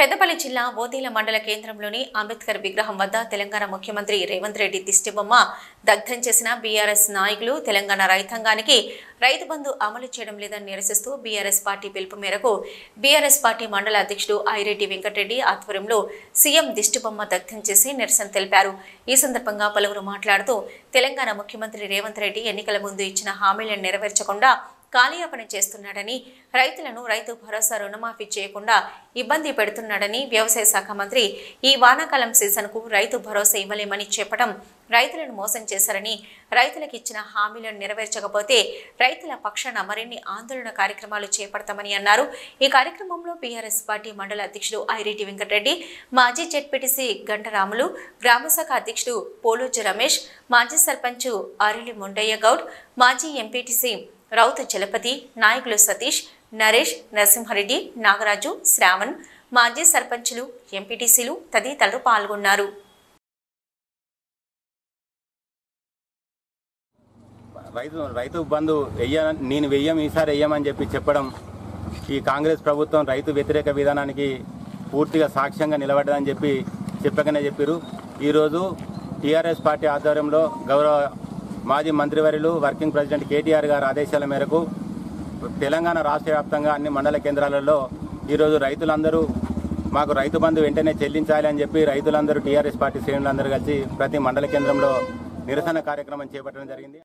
పెద్దపల్లి జిల్లా ఓదీల మండల కేంద్రంలోని అంబేద్కర్ విగ్రహం వద్ద తెలంగాణ ముఖ్యమంత్రి రేవంత్ రెడ్డి దిష్టిబొమ్మ దగ్ధం చేసిన బీఆర్ఎస్ నాయకులు తెలంగాణ రైతాంగానికి రైతు బంధు అమలు చేయడం లేదని నిరసిస్తూ బీఆర్ఎస్ పార్టీ పిలుపు మేరకు బీఆర్ఎస్ పార్టీ మండల అధ్యక్షుడు ఐరెడ్డి వెంకటరెడ్డి ఆధ్వర్యంలో సీఎం దిష్టిబొమ్మ దగ్ధం చేసి నిరసన తెలిపారు ఈ సందర్భంగా పలువురు మాట్లాడుతూ తెలంగాణ ముఖ్యమంత్రి రేవంత్ రెడ్డి ఎన్నికల ముందు ఇచ్చిన హామీలను నెరవేర్చకుండా కాలయాపన చేస్తున్నాడని రైతులను రైతు భరోసా రుణమాఫీ చేయకుండా ఇబ్బంది పెడుతున్నాడని వ్యవసాయ శాఖ మంత్రి ఈ వానాకాలం సీజన్కు రైతు భరోసా ఇవ్వలేమని చెప్పడం రైతులను మోసం చేశారని రైతులకు ఇచ్చిన హామీలను నెరవేర్చకపోతే రైతుల పక్షాన మరిన్ని ఆందోళన కార్యక్రమాలు చేపడతామని అన్నారు ఈ కార్యక్రమంలో బీఆర్ఎస్ పార్టీ మండల అధ్యక్షుడు ఐరెడ్డి వెంకటరెడ్డి మాజీ జెడ్పీటీసీ గంటరాములు గ్రామశాఖ అధ్యక్షుడు పోలోజు రమేష్ మాజీ సర్పంచ్ అరిలి ముండయ్య గౌడ్ మాజీ ఎంపీటీసీ రౌతు చలపతి నాయకులు సతీష్ నరేష్ నరసింహారెడ్డి నాగరాజు శ్రావణ్ మాజీ సర్పంచులు ఎంపీటీసీలు తదితరులు పాల్గొన్నారు రైతు రైతు బంధు వెయ్య నేను వెయ్యం ఈసారి వెయ్యమని చెప్పి చెప్పడం ఈ కాంగ్రెస్ ప్రభుత్వం రైతు వ్యతిరేక విధానానికి పూర్తిగా సాక్ష్యంగా నిలబడ్డదని చెప్పి చెప్పకనే చెప్పారు ఈరోజు టీఆర్ఎస్ పార్టీ ఆధ్వర్యంలో గౌరవ మాజీ మంత్రివర్యులు వర్కింగ్ ప్రెసిడెంట్ కేటీఆర్ గారి ఆదేశాల మేరకు తెలంగాణ రాష్ట్ర వ్యాప్తంగా అన్ని మండల కేంద్రాలలో ఈరోజు రైతులందరూ మాకు రైతు బంధు వెంటనే చెల్లించాలి అని చెప్పి రైతులందరూ టీఆర్ఎస్ పార్టీ శ్రేణులందరూ కలిసి ప్రతి మండల కేంద్రంలో నిరసన కార్యక్రమం చేపట్టడం జరిగింది